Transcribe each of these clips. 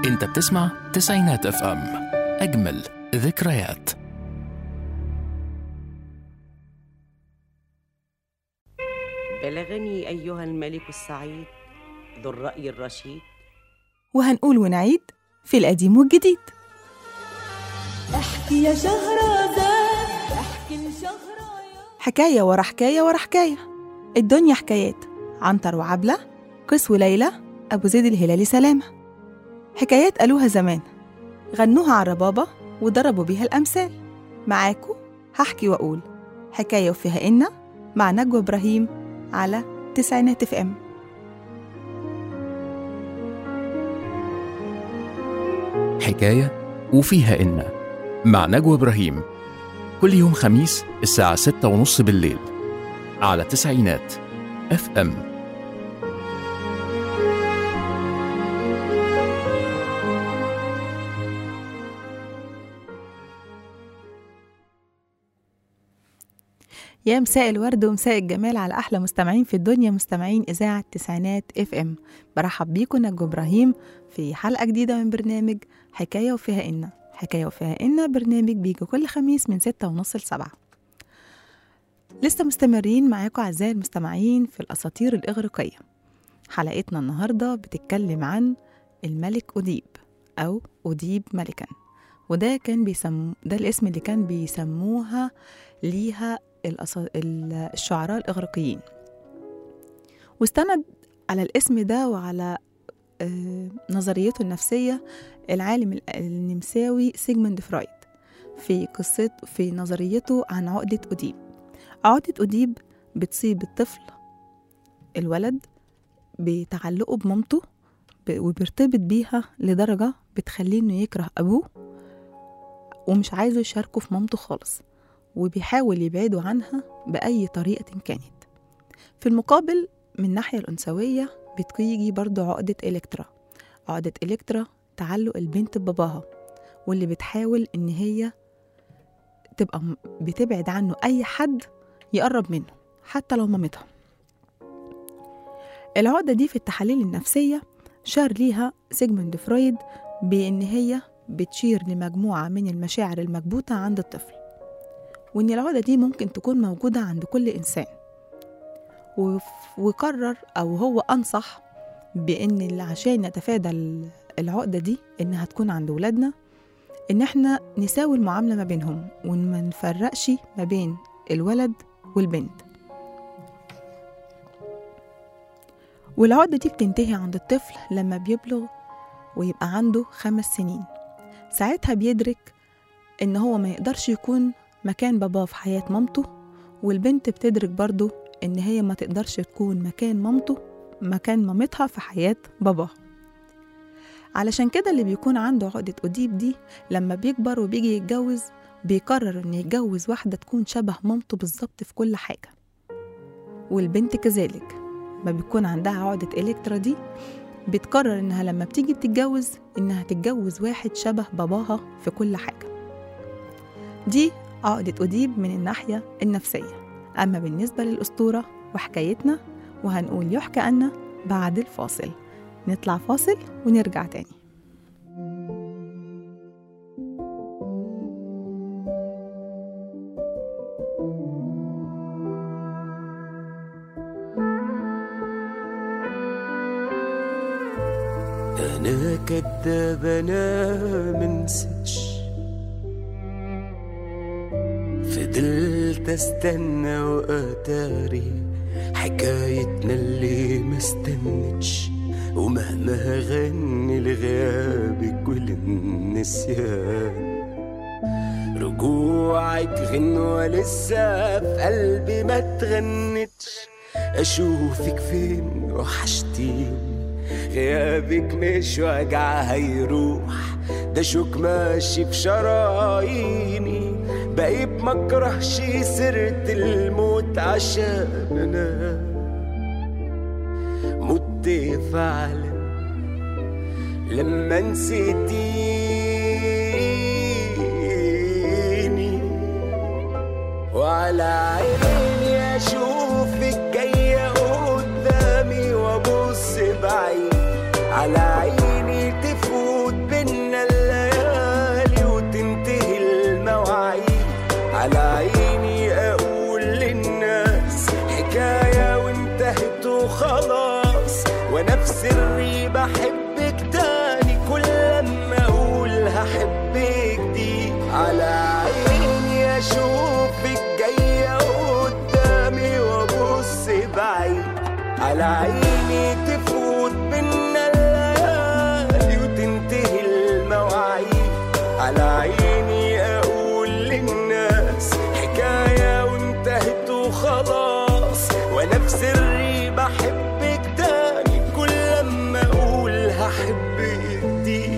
انت بتسمع تسعينات اف ام اجمل ذكريات بلغني أيها الملك السعيد ذو الرأي الرشيد وهنقول ونعيد في القديم والجديد احكي يا شهرزاد احكي لشهريار حكاية ورا حكاية ورا حكاية الدنيا حكايات عنتر وعبلة قيس وليلى أبو زيد الهلالي سلامة حكايات قالوها زمان غنوها على الربابة وضربوا بيها الأمثال معاكو هحكي وأقول حكاية وفيها إن مع نجوى إبراهيم على تسعينات اف ام حكاية وفيها إن مع نجوى إبراهيم كل يوم خميس الساعة ستة ونص بالليل على تسعينات اف ام يا مساء الورد ومساء الجمال على احلى مستمعين في الدنيا مستمعين اذاعه تسعينات اف ام برحب بيكم نجوى ابراهيم في حلقه جديده من برنامج حكايه وفيها ان حكايه وفيها ان برنامج بيجي كل خميس من ستة ونص لسبعة لسه مستمرين معاكم اعزائي المستمعين في الاساطير الاغريقيه حلقتنا النهارده بتتكلم عن الملك أديب أو أديب ملكا وده كان بيسمو ده الاسم اللي كان بيسموها ليها الأص... ال- الشعراء الإغريقيين واستند على الاسم ده وعلى آه، نظريته النفسية العالم ال- النمساوي سيجموند فرويد في قصة في نظريته عن عقدة أديب عقدة أديب بتصيب الطفل الولد بتعلقه بمامته ب- وبيرتبط بيها لدرجة بتخليه إنه يكره أبوه ومش عايزه يشاركه في مامته خالص وبيحاول يبعدوا عنها بأي طريقة كانت في المقابل من الناحية الأنثوية بتيجي برضو عقدة إلكترا عقدة إلكترا تعلق البنت بباباها واللي بتحاول إن هي تبقى م- بتبعد عنه أي حد يقرب منه حتى لو مامتها العقدة دي في التحاليل النفسية شار ليها سيجموند فرويد بإن هي بتشير لمجموعة من المشاعر المكبوتة عند الطفل وإن العقدة دي ممكن تكون موجودة عند كل إنسان وف- وقرر أو هو أنصح بإن اللي عشان نتفادى ال- العقدة دي إنها تكون عند ولادنا إن إحنا نساوي المعاملة ما بينهم وما نفرقش ما بين الولد والبنت والعقدة دي بتنتهي عند الطفل لما بيبلغ ويبقى عنده خمس سنين ساعتها بيدرك إن هو ما يقدرش يكون مكان باباه في حياة مامته والبنت بتدرك برضه إن هي ما تقدرش تكون مكان مامته مكان مامتها في حياة باباها علشان كده اللي بيكون عنده عقدة أديب دي لما بيكبر وبيجي يتجوز بيقرر إن يتجوز واحدة تكون شبه مامته بالظبط في كل حاجة والبنت كذلك ما بيكون عندها عقدة إلكترا دي بتقرر إنها لما بتيجي بتتجوز إنها تتجوز واحد شبه باباها في كل حاجة دي عقدة أديب من الناحية النفسية أما بالنسبة للأسطورة وحكايتنا وهنقول يحكى أن بعد الفاصل نطلع فاصل ونرجع تاني انا كداب انا منسش فضلت استنى واتاري حكايتنا اللي ما استنتش ومهما هغني لغيابك وللنسيان رجوعك غنوة لسه في قلبي ما تغنتش اشوفك فين وحشتيني غيابك مش وجع هيروح ده شوك ماشي في شراييني بقيت مكرهش سيرة الموت عشان انا مت فعلا لما نسيتيني وعلى عيني اشوفك جاية قدامي وابص بعيد على عيني تفوت وانتهت وخلاص وانا في سري بحبك تاني كل لما اقول هحبك دي على عيني اشوفك جاية قدامي وابص بعيد على عيني تفوت بينا الليالي وتنتهي المواعيد على عيني اقول للناس حكاية وانتهت وخلاص وانا في سري بحبك تاني كل لما اقول هحبك دي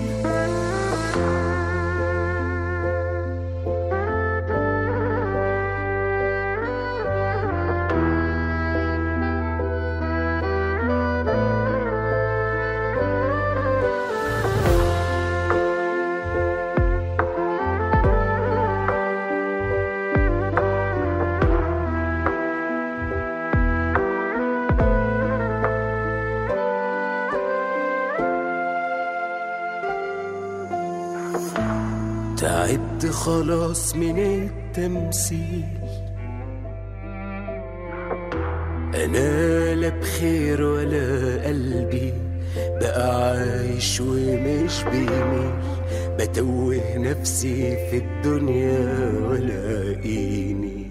تعبت خلاص من التمثيل انا لا بخير ولا قلبي بقى عايش ومش بيميل بتوه نفسي في الدنيا ولاقيني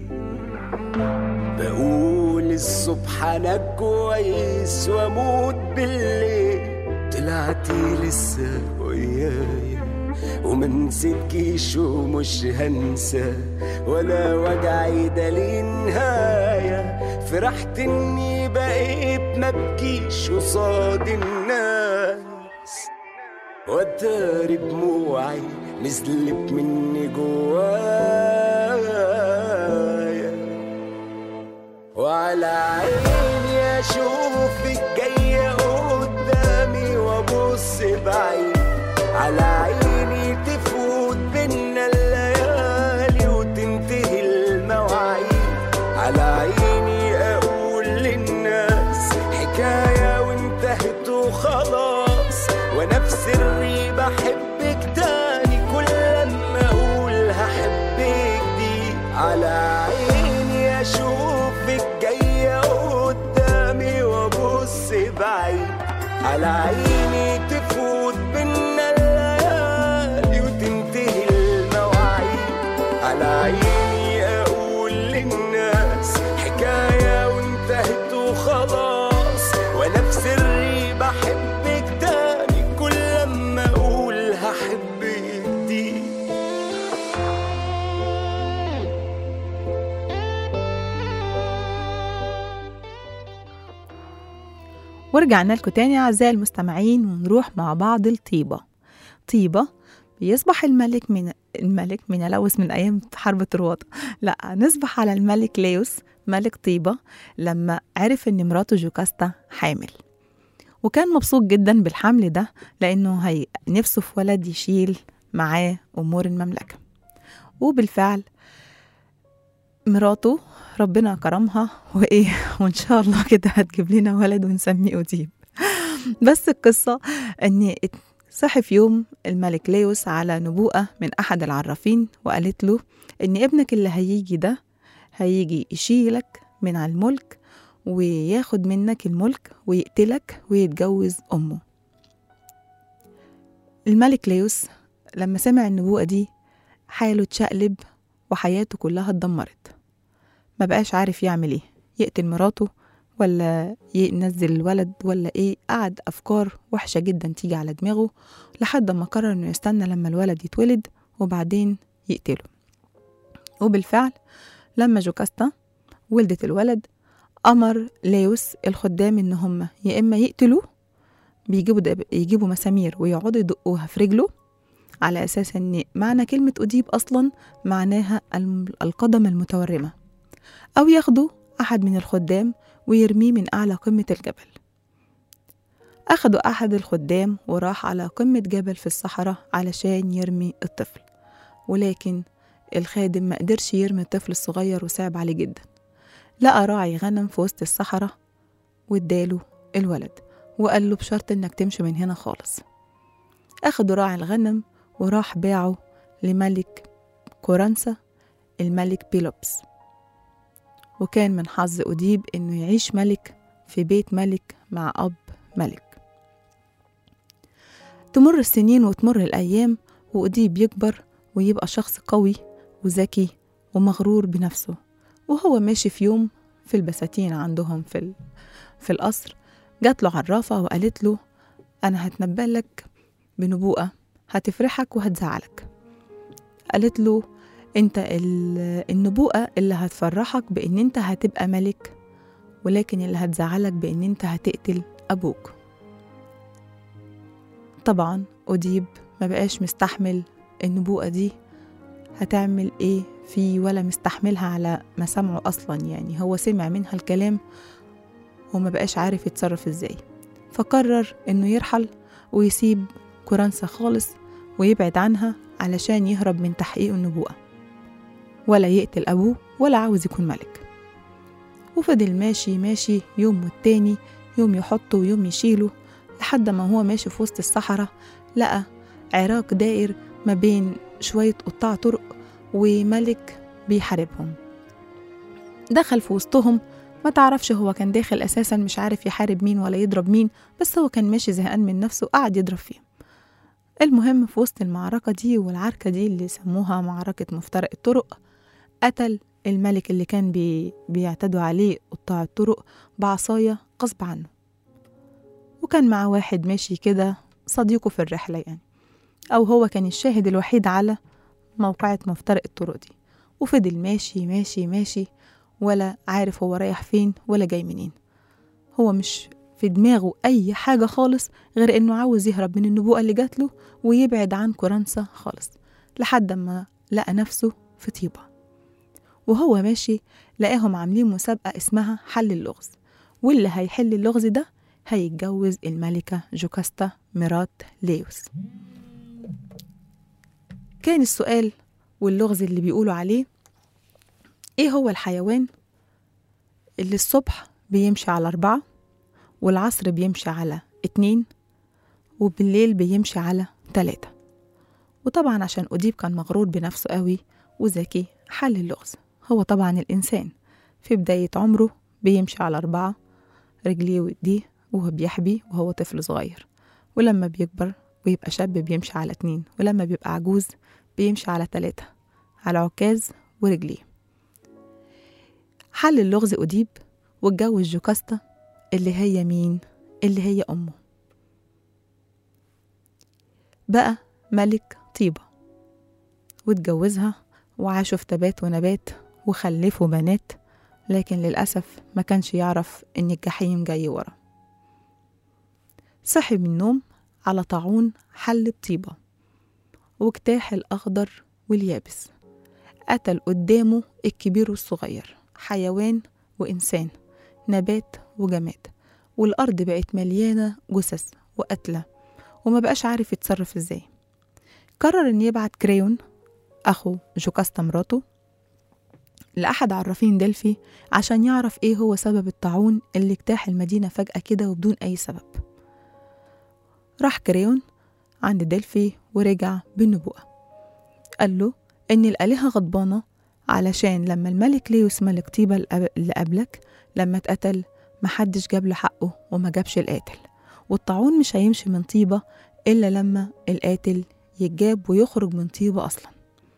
بقول الصبح انا كويس واموت بالليل طلعتي لسه ويايا وما نسيتكيش ومش هنسى ولا وجعي ده ليه نهاية فرحت اني بقيت مبكيش قصاد الناس واتاري دموعي نزلت مني جوايا وعلى عيني اشوفك جاية قدامي وابص بعيد على عيني تفوت بينا الليالي وتنتهي المواعيد على عيني اقول للناس حكاية وانتهت وخلاص وانا في سري بحبك تاني كل لما اقول هحبك دي على عيني اشوفك جاية قدامي وابص بعيد على عيني تفوت بينا الليالي وتنتهي المواعيد على عيني اقول للناس حكاية وانتهت وخلاص وانا في سري بحبك تاني كل لما اقول هحبك دي ورجعنا لكم تاني أعزائي المستمعين ونروح مع بعض الطيبة طيبة بيصبح الملك من الملك من لوس من أيام حرب طروادة لا نصبح على الملك ليوس ملك طيبة لما عرف إن مراته جوكاستا حامل وكان مبسوط جدا بالحمل ده لأنه هي نفسه في ولد يشيل معاه أمور المملكة وبالفعل مراته ربنا كرمها وإيه وإن شاء الله كده هتجيب لنا ولد ونسميه أديب بس القصة إن صحي في يوم الملك ليوس على نبوءة من أحد العرافين وقالت له إن ابنك اللي هيجي ده هيجي يشيلك من على الملك وياخد منك الملك ويقتلك ويتجوز أمه الملك ليوس لما سمع النبوءة دي حاله اتشقلب وحياته كلها اتدمرت ما بقاش عارف يعمل ايه يقتل مراته ولا ينزل الولد ولا ايه قعد افكار وحشه جدا تيجي على دماغه لحد ما قرر انه يستنى لما الولد يتولد وبعدين يقتله وبالفعل لما جوكاستا ولدت الولد امر ليوس الخدام ان هم يا اما يقتلوه بيجيبوا دب... يجيبوا مسامير ويقعدوا يدقوها في رجله على اساس ان معنى كلمه اديب اصلا معناها الم- القدم المتورمه او ياخدوا احد من الخدام ويرميه من أعلى قمة الجبل أخدوا أحد الخدام وراح على قمة جبل في الصحراء علشان يرمي الطفل ولكن الخادم ما قدرش يرمي الطفل الصغير وصعب عليه جدا لقى راعي غنم في وسط الصحراء واداله الولد وقال له بشرط انك تمشي من هنا خالص أخدوا راعي الغنم وراح باعه لملك كورنسا الملك بيلوبس وكان من حظ أديب إنه يعيش ملك في بيت ملك مع أب ملك تمر السنين وتمر الأيام وأديب يكبر ويبقى شخص قوي وذكي ومغرور بنفسه وهو ماشي في يوم في البساتين عندهم في, ال... في القصر جات له عرافة وقالت له أنا هتنبأ لك بنبوءة هتفرحك وهتزعلك قالت له انت ال- النبوءة اللي هتفرحك بان انت هتبقى ملك ولكن اللي هتزعلك بان انت هتقتل ابوك طبعا أديب ما بقاش مستحمل النبوءة دي هتعمل ايه فيه ولا مستحملها على ما سمعه اصلا يعني هو سمع منها الكلام وما بقاش عارف يتصرف ازاي فقرر انه يرحل ويسيب كورنثا خالص ويبعد عنها علشان يهرب من تحقيق النبوءة ولا يقتل أبوه ولا عاوز يكون ملك وفضل ماشي ماشي يوم والتاني يوم يحطه ويوم يشيله لحد ما هو ماشي في وسط الصحراء لقى عراق داير ما بين شوية قطاع طرق وملك بيحاربهم دخل في وسطهم ما تعرفش هو كان داخل أساسا مش عارف يحارب مين ولا يضرب مين بس هو كان ماشي زهقان من نفسه قعد يضرب فيهم المهم في وسط المعركة دي والعركة دي اللي سموها معركة مفترق الطرق قتل الملك اللي كان بي بيعتدوا عليه قطاع الطرق بعصاية غصب عنه وكان معاه واحد ماشي كده صديقه في الرحلة يعني أو هو كان الشاهد الوحيد على موقعة مفترق الطرق دي وفضل ماشي ماشي ماشي ولا عارف هو رايح فين ولا جاي منين هو مش في دماغه أي حاجة خالص غير إنه عاوز يهرب من النبوءة اللي جاتله ويبعد عن كورنثا خالص لحد ما لقى نفسه في طيبة وهو ماشي لقاهم عاملين مسابقة اسمها حل اللغز واللي هيحل اللغز ده هيتجوز الملكة جوكاستا مرات ليوس كان السؤال واللغز اللي بيقولوا عليه ايه هو الحيوان اللي الصبح بيمشي على أربعة والعصر بيمشي على اتنين وبالليل بيمشي على تلاتة وطبعا عشان أديب كان مغرور بنفسه قوي وذكي حل اللغز هو طبعا الإنسان في بداية عمره بيمشي على أربعة رجليه وإيديه وهو بيحبي وهو طفل صغير ولما بيكبر ويبقى شاب بيمشي على اتنين ولما بيبقى عجوز بيمشي على تلاتة على عكاز ورجليه حل اللغز أديب واتجوز جوكاستا اللي هي مين؟ اللي هي أمه بقى ملك طيبة واتجوزها وعاشوا في تبات ونبات وخلفوا بنات لكن للأسف ما كانش يعرف إن الجحيم جاي ورا صحي من النوم على طاعون حل بطيبة واجتاح الأخضر واليابس قتل قدامه الكبير والصغير حيوان وإنسان نبات وجماد والأرض بقت مليانة جثث وقتلة وما بقاش عارف يتصرف ازاي قرر ان يبعت كريون أخو جوكاستا مراته لأحد عرافين دلفي عشان يعرف ايه هو سبب الطاعون اللي اجتاح المدينة فجأة كده وبدون أي سبب راح كريون عند دلفي ورجع بالنبوءة قال له إن الآلهة غضبانة علشان لما الملك ليوس ملك طيبة اللي قبلك لما اتقتل محدش جاب له حقه وما جابش القاتل والطاعون مش هيمشي من طيبة إلا لما القاتل يتجاب ويخرج من طيبة أصلا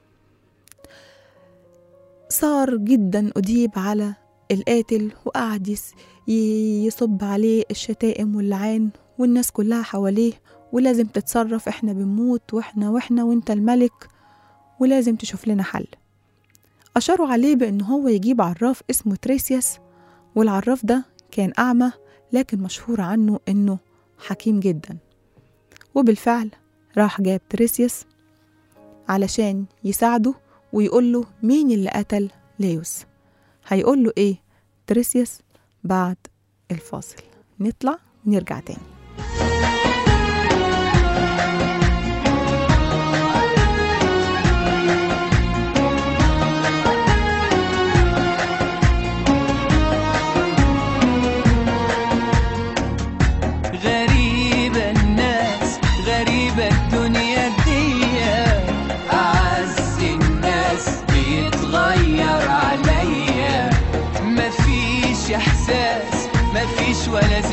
صار جدا أديب على القاتل وقعد يس- ي- يصب عليه الشتائم واللعان والناس كلها حواليه ولازم تتصرف احنا بنموت واحنا واحنا وانت الملك ولازم تشوف لنا حل أشاروا عليه بأن هو يجيب عراف اسمه تريسياس والعراف ده كان أعمى لكن مشهور عنه إنه حكيم جدا وبالفعل راح جاب تريسياس علشان يساعده ويقول له مين اللي قتل ليوس هيقول له إيه تريسياس بعد الفاصل نطلع ونرجع تاني غريبة الناس غريبة الدنيا دي أعز الناس بيتغير عليا مفيش إحساس مفيش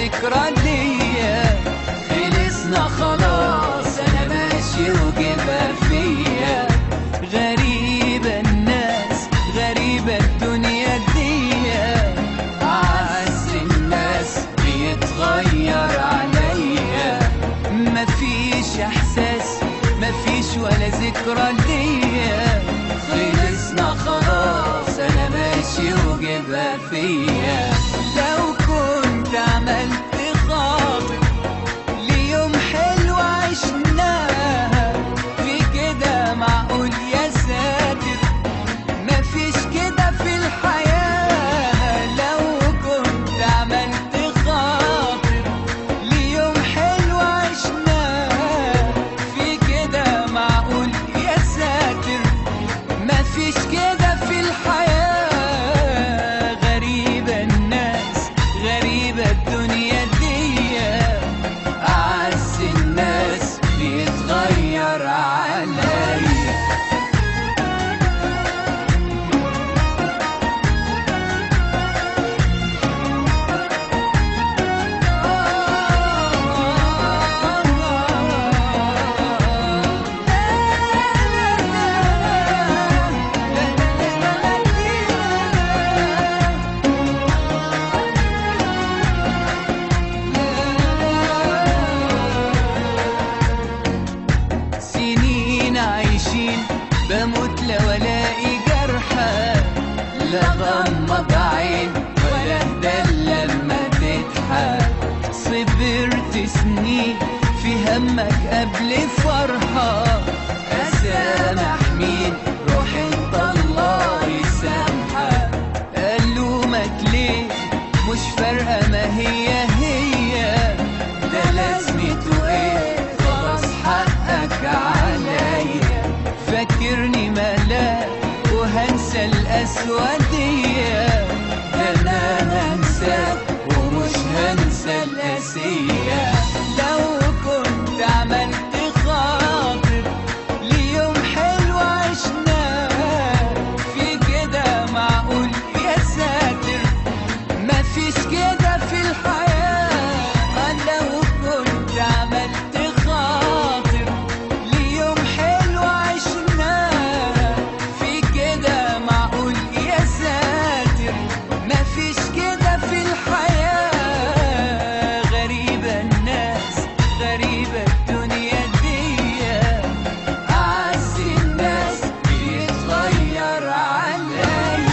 ذكرى ليا خلصنا خلاص انا ماشي وجبها فيا غريبة الناس غريبة الدنيا دي أعز الناس بيتغير عليا مفيش احساس مفيش ولا ذكرى ليا خلصنا خلاص انا ماشي وجبها فيا لو كنت عملت خاطر ليوم حلو عشناها في كده معقول يا ساتر مفيش كده في الحياة لو كنت عملت خاطر ليوم حلو عشناه في كده معقول يا ساتر مفيش كده في الحياة غريبة الناس غريبة الدنيا دي أعز الناس بيتغير عليا سنين عايشين بموت لو الاقي جرحى لا غمض عين ولا اتدلى لما تضحك صبرت سنين في همك قبل فرحة أسامح مين روح انت الله يسامحك ألومك ليه مش فارقة ما هي هي ده لازمته ايه خلاص حقك عليا فاكرني ملاك وهنسى الأسودية ده أنا هنساك ومش هنسى القاسية لو كنت عملت خاطر ليوم حلو عشناه في كده معقول يا ساتر مفيش كده في الحياة لو كنت عملت خاطر ليوم حلو عشناه في كده معقول يا ساتر مفيش كده في الحياة غريبة الناس غريبة الدنيا دي أعز الناس بيتغير عليا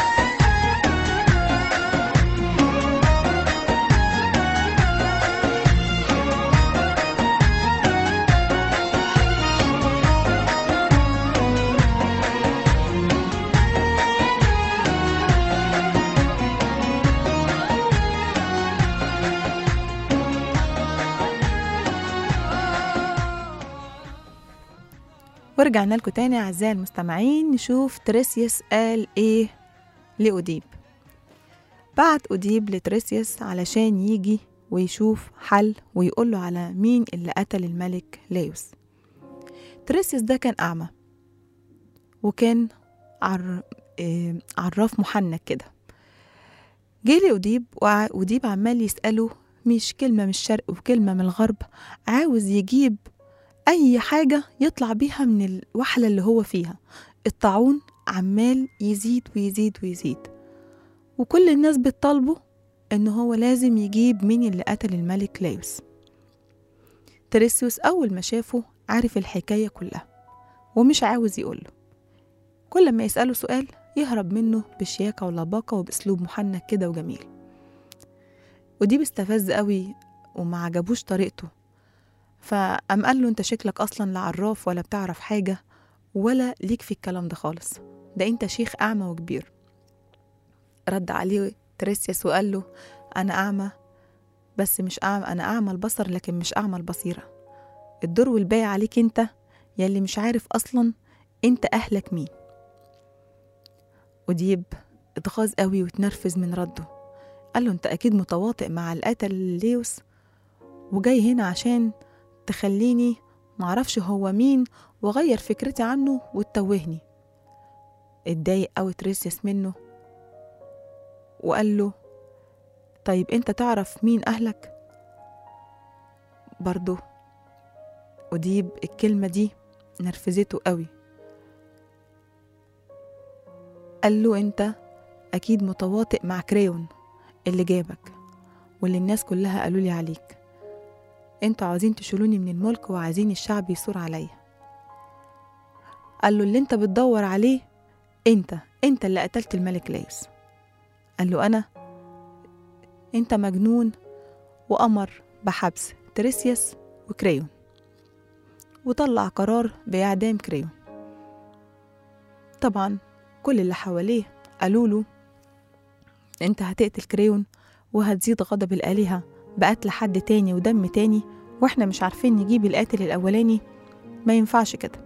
ورجعنا لكم تاني أعزائي المستمعين نشوف تريسيوس قال إيه لأوديب بعت أوديب لتريسيوس علشان يجي ويشوف حل ويقوله على مين اللي قتل الملك لايوس تريسيوس ده كان أعمى وكان عر... آه، عراف محنك كده جه لأوديب وأوديب عمال يسأله مش كلمة من الشرق وكلمة من الغرب عاوز يجيب أي حاجة يطلع بيها من الوحلة اللي هو فيها الطاعون عمال يزيد ويزيد ويزيد وكل الناس بتطالبه إن هو لازم يجيب مين اللي قتل الملك لايوس تريسيوس أول ما شافه عارف الحكاية كلها ومش عاوز يقوله كل ما يسأله سؤال يهرب منه بشياكة ولباقة وبأسلوب محنك كده وجميل ودي بيستفز قوي وما عجبوش طريقته فقام قال له انت شكلك اصلا لا عراف ولا بتعرف حاجه ولا ليك في الكلام ده خالص ده انت شيخ اعمى وكبير رد عليه تريسيوس وقال له انا اعمى بس مش اعمى انا اعمى البصر لكن مش اعمى البصيره الدور والباقي عليك انت يلي مش عارف اصلا انت اهلك مين وديب اتغاظ قوي واتنرفز من رده قال له انت اكيد متواطئ مع القتل ليوس وجاي هنا عشان تخليني معرفش هو مين وغير فكرتي عنه وتتوهني اتضايق قوي تريسيوس منه وقال له طيب انت تعرف مين اهلك برضو أديب الكلمة دي نرفزته قوي قال له انت اكيد متواطئ مع كريون اللي جابك واللي الناس كلها قالوا لي عليك انتوا عاوزين تشيلوني من الملك وعايزين الشعب يثور عليا قال له اللي انت بتدور عليه انت انت اللي قتلت الملك لايوس قال له انا انت مجنون وامر بحبس تريسياس وكريون وطلع قرار باعدام كريون طبعا كل اللي حواليه قالوا له انت هتقتل كريون وهتزيد غضب الآلهة بقتل حد تاني ودم تاني واحنا مش عارفين نجيب القاتل الأولاني ما ينفعش كده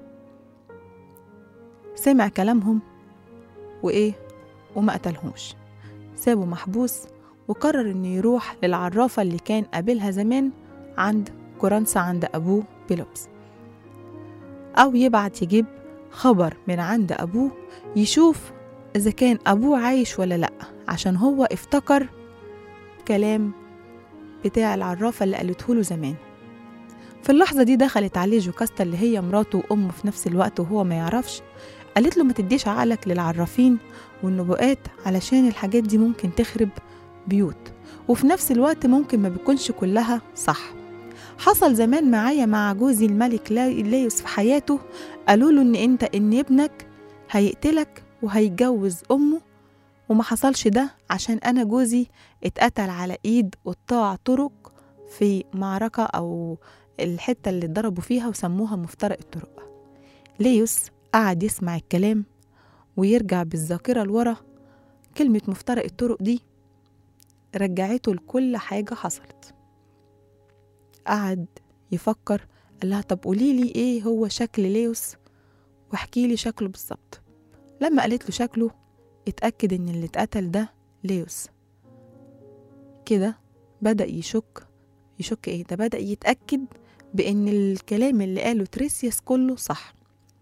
سمع كلامهم وإيه وما قتلهمش سابه محبوس وقرر إنه يروح للعرافة اللي كان قابلها زمان عند كورنثا عند أبوه بيلوبس أو يبعت يجيب خبر من عند أبوه يشوف إذا كان أبوه عايش ولا لأ عشان هو افتكر كلام بتاع العرافة اللي قالته له زمان في اللحظة دي دخلت عليه جوكاستا اللي هي مراته وأمه في نفس الوقت وهو ما يعرفش قالت له ما تديش عقلك للعرافين والنبوءات علشان الحاجات دي ممكن تخرب بيوت وفي نفس الوقت ممكن ما بيكونش كلها صح حصل زمان معايا مع جوزي الملك لايوس في حياته قالوا له ان انت ان ابنك هيقتلك وهيتجوز امه وما حصلش ده عشان انا جوزي اتقتل على ايد قطاع طرق في معركة او الحتة اللي اتضربوا فيها وسموها مفترق الطرق ليوس قعد يسمع الكلام ويرجع بالذاكرة لورا كلمة مفترق الطرق دي رجعته لكل حاجة حصلت قعد يفكر قال لها طب قوليلي ايه هو شكل ليوس واحكي لي شكله بالظبط لما قالت له شكله اتأكد ان اللي اتقتل ده ليوس كده بدأ يشك يشك ايه ده بدأ يتأكد بان الكلام اللي قاله تريسياس كله صح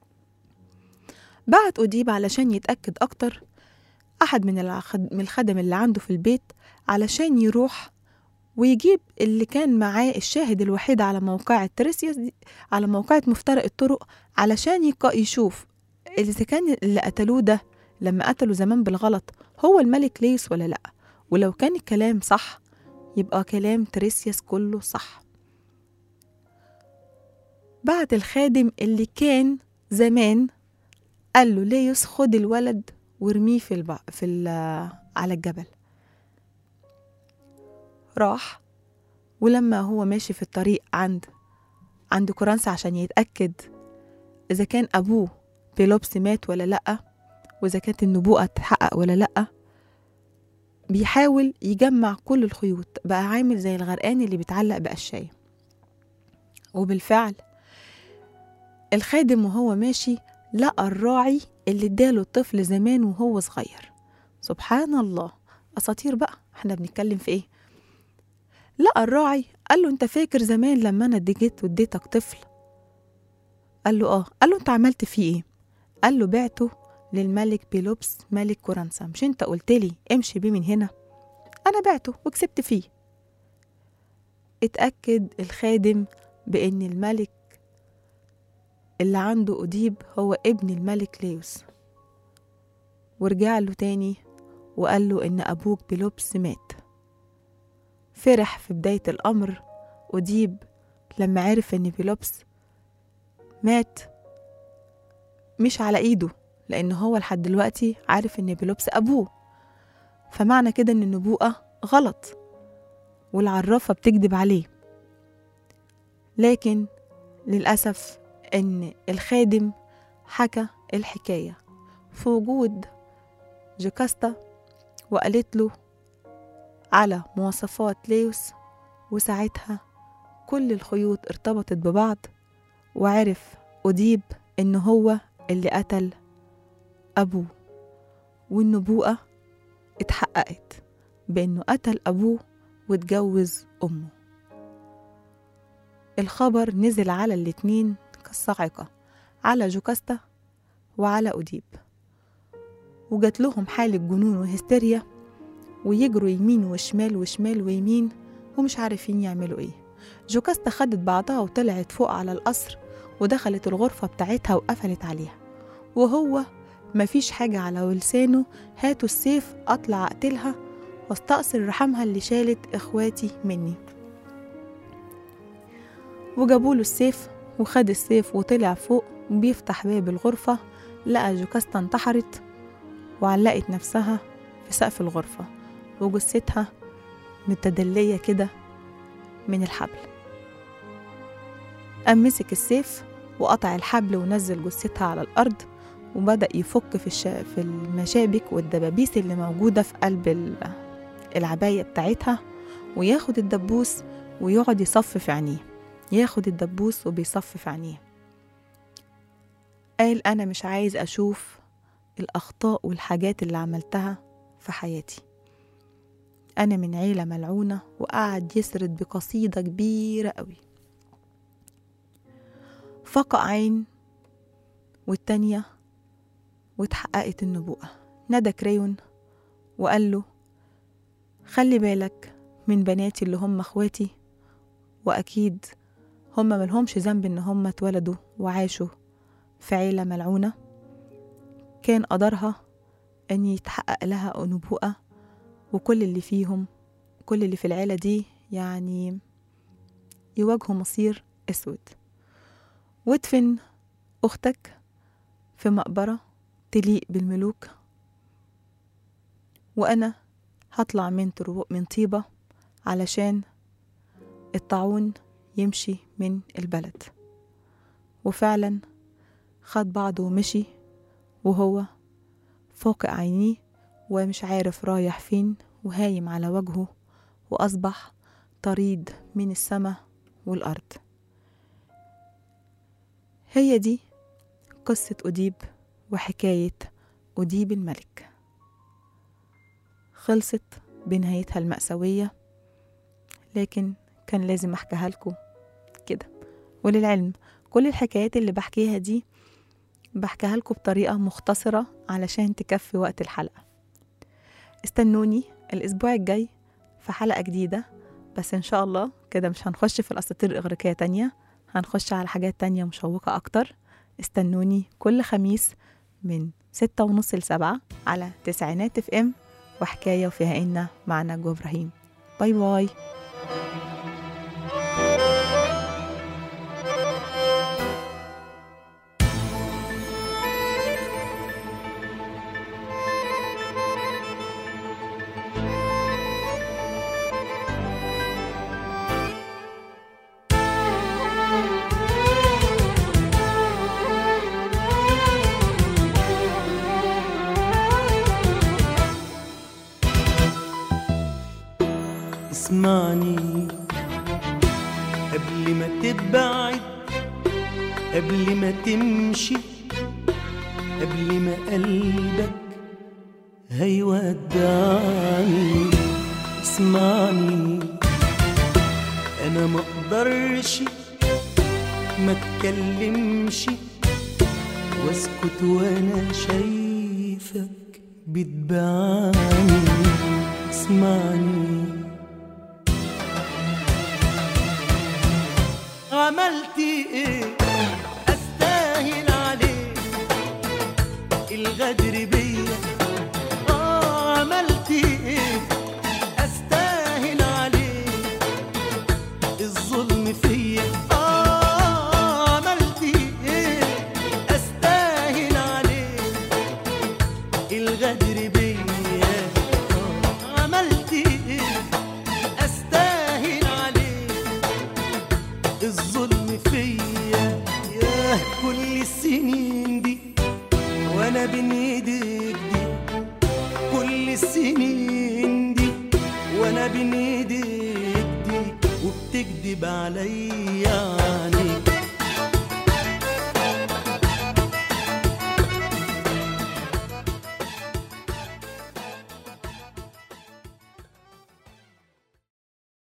بعت أديب علشان يتأكد أكتر أحد من العخد- من الخدم اللي عنده في البيت علشان يروح ويجيب اللي كان معاه الشاهد الوحيد على موقعة تريسياس دي على موقعة مفترق الطرق علشان يق- يشوف إذا كان اللي قتلوه ده لما قتلوا زمان بالغلط هو الملك ليس ولا لأ ولو كان الكلام صح يبقى كلام تريسياس كله صح بعت الخادم اللي كان زمان قال له ليوس خد الولد وارميه في الب... في ال... على الجبل راح ولما هو ماشي في الطريق عند عند كورنثا عشان يتأكد إذا كان أبوه بيلوبس مات ولا لأ وإذا كانت النبوءة تتحقق ولا لأ بيحاول يجمع كل الخيوط بقى عامل زي الغرقان اللي بيتعلق بقشاية وبالفعل الخادم وهو ماشي لقى الراعي اللي اداله الطفل زمان وهو صغير سبحان الله اساطير بقى احنا بنتكلم في ايه لقى الراعي قال له انت فاكر زمان لما انا جيت واديتك طفل قال له اه قال له انت عملت فيه ايه قال له بعته للملك بيلوبس ملك كورنثا مش انت قلت لي امشي بيه من هنا انا بعته وكسبت فيه اتاكد الخادم بان الملك اللي عنده أديب هو ابن الملك ليوس ورجع له تاني وقال له إن أبوك بلبس مات فرح في بداية الأمر أديب لما عرف إن بلبس مات مش على إيده لأن هو لحد دلوقتي عارف إن بلبس أبوه فمعنى كده إن النبوءة غلط والعرافة بتكذب عليه لكن للأسف إن الخادم حكى الحكاية في وجود جاكاستا وقالت له على مواصفات ليوس وساعتها كل الخيوط ارتبطت ببعض وعرف أديب إن هو اللي قتل أبوه والنبوءة اتحققت بإنه قتل أبوه واتجوز أمه الخبر نزل على الاتنين كالصاعقة على جوكاستا وعلى أديب وجات لهم حالة جنون وهستيريا ويجروا يمين وشمال وشمال ويمين ومش عارفين يعملوا ايه جوكاستا خدت بعضها وطلعت فوق على القصر ودخلت الغرفة بتاعتها وقفلت عليها وهو مفيش حاجة على لسانه هاتوا السيف أطلع أقتلها واستأصل رحمها اللي شالت إخواتي مني وجابوله السيف وخد السيف وطلع فوق وبيفتح باب الغرفة لقى جوكاستا انتحرت وعلقت نفسها في سقف الغرفة وجثتها متدلية كده من الحبل قام مسك السيف وقطع الحبل ونزل جثتها على الأرض وبدأ يفك في, الش... في المشابك والدبابيس اللي موجودة في قلب ال- العباية بتاعتها وياخد الدبوس ويقعد يصف في عينيه ياخد الدبوس وبيصف في عينيه قال أنا مش عايز أشوف الأخطاء والحاجات اللي عملتها في حياتي أنا من عيلة ملعونة وقعد يسرد بقصيدة كبيرة قوي فقع عين والتانية واتحققت النبوءة نادى كريون وقال له خلي بالك من بناتي اللي هم اخواتي وأكيد هم ملهمش ذنب إن هم اتولدوا وعاشوا في عيلة ملعونة كان قدرها أن يتحقق لها نبوءة وكل اللي فيهم كل اللي في العيلة دي يعني يواجهوا مصير أسود وادفن أختك في مقبرة تليق بالملوك وأنا هطلع من ترو- من طيبة علشان الطاعون يمشي من البلد وفعلا خد بعضه ومشي وهو فوق عينيه ومش عارف رايح فين وهايم على وجهه وأصبح طريد من السماء والأرض هي دي قصة أديب وحكاية أديب الملك خلصت بنهايتها المأساوية لكن كان لازم أحكيها لكم كده وللعلم كل الحكايات اللي بحكيها دي بحكيها لكم بطريقة مختصرة علشان تكفي وقت الحلقة استنوني الأسبوع الجاي في حلقة جديدة بس إن شاء الله كده مش هنخش في الأساطير الإغريقية تانية هنخش على حاجات تانية مشوقة أكتر استنوني كل خميس من ستة ونص لسبعة على تسعينات اف ام وحكاية وفيها إنا مع نجوى إبراهيم باي باي اسمعني قبل ما تبعد قبل ما تمشي قبل ما قلبك هيودعني اسمعني انا ما اقدرش ما اتكلمش واسكت وانا شايفك بتبعني اسمعني عملت ايه استاهل عليك الغدر بيا اه عملت ايه استاهل عليك الظلم فيا اه عملت ايه استاهل عليك الغدر بيا آه عملت ايه استاهل عليك الظلم فيا ياه كل السنين دي وانا بين ايديك دي كل السنين دي وانا بين ايديك دي وبتكدب عليا